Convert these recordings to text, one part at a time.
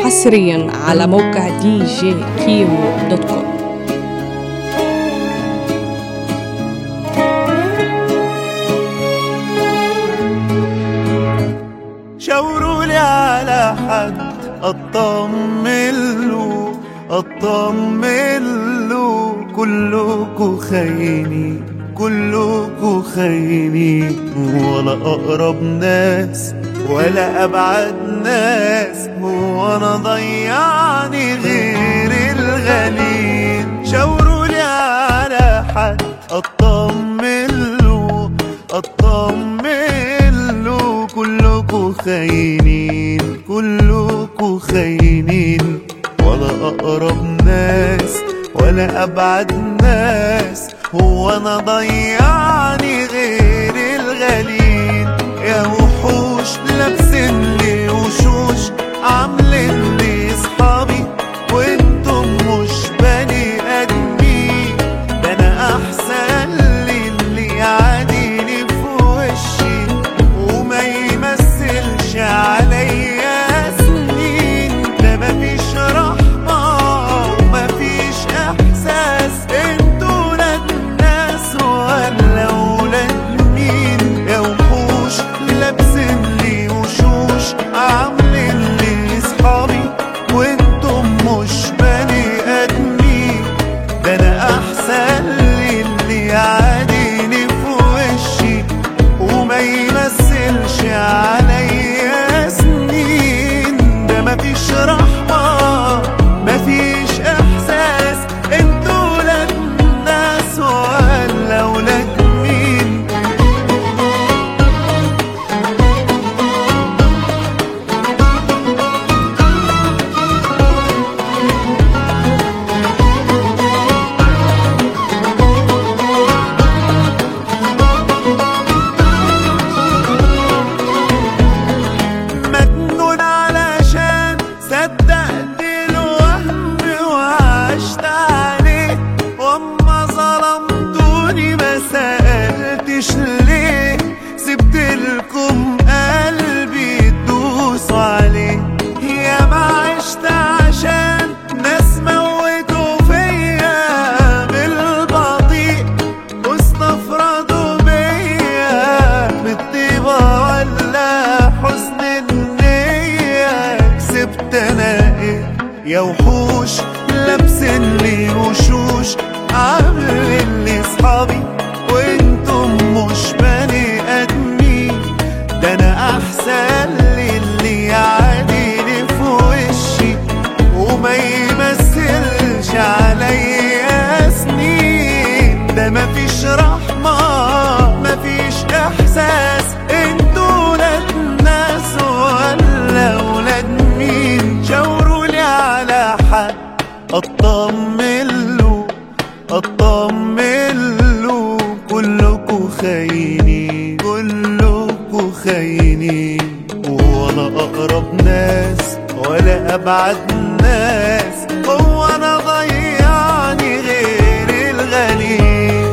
حصريا على موقع دي جي كيمو دوت كوم شاوروا لي على حد اطمن له اطمن له كلكوا خاينين كلكوا خاينين ولا اقرب ناس ولا ابعد ناس هو انا ضيعني غير الغنين شاوروا لي على حد اطمن له اطمن له كلكوا خاينين كلكوا خاينين ولا اقرب ناس ولا ابعد ناس هو انا ضيعني غير الغالين يا وحوش لابسين لي وشوش عاملين لي صحابي وانتم مش بني ادمين ده انا احسن لي اللي يعاديني في وشي وما يمثلش عليا سنين ده مفيش رحمة ومفيش احساس انتوا ولاد الناس ولا ولاد مين يا وحوش لابسين لي وشوش عاملين لي صحابي وانتم مش بني ادمين ده انا احسن لي اللي يعاديني في وشي وما يمثلش عليا سنين ده مفيش رحمة مفيش احساس انتوا ولاد الناس ولا ولاد مين مجنون علشان صدقت الوهم وعشت عليه واما ظلمتوني ما سألتش ليه سبت لكم قلبي تدوس عليه يا ما عشت عشان ناس موتوا فيا بالبطيء واستفردوا بيا بالطيبة ولا حسن النية كسبت انا ايه يا وحوش لابسين لي وشوش عاملين لي صحابي وانتم مش بني ادمين ده انا احسن لي اللي يعاديني في وشي وما يمثلش عليا سنين ده مفيش رحمة مفيش احساس انتوا ولاد ناس ولا ولاد مين شاوروا لي على حد اطمن له اطمن له كلكوا خاينين كلكوا خاينين ولا اقرب ناس ولا ابعد ناس هو انا ضيعني غير الغني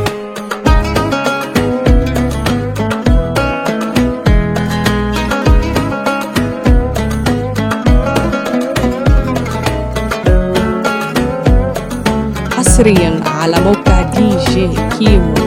حصريا على موقع دي جي كيمو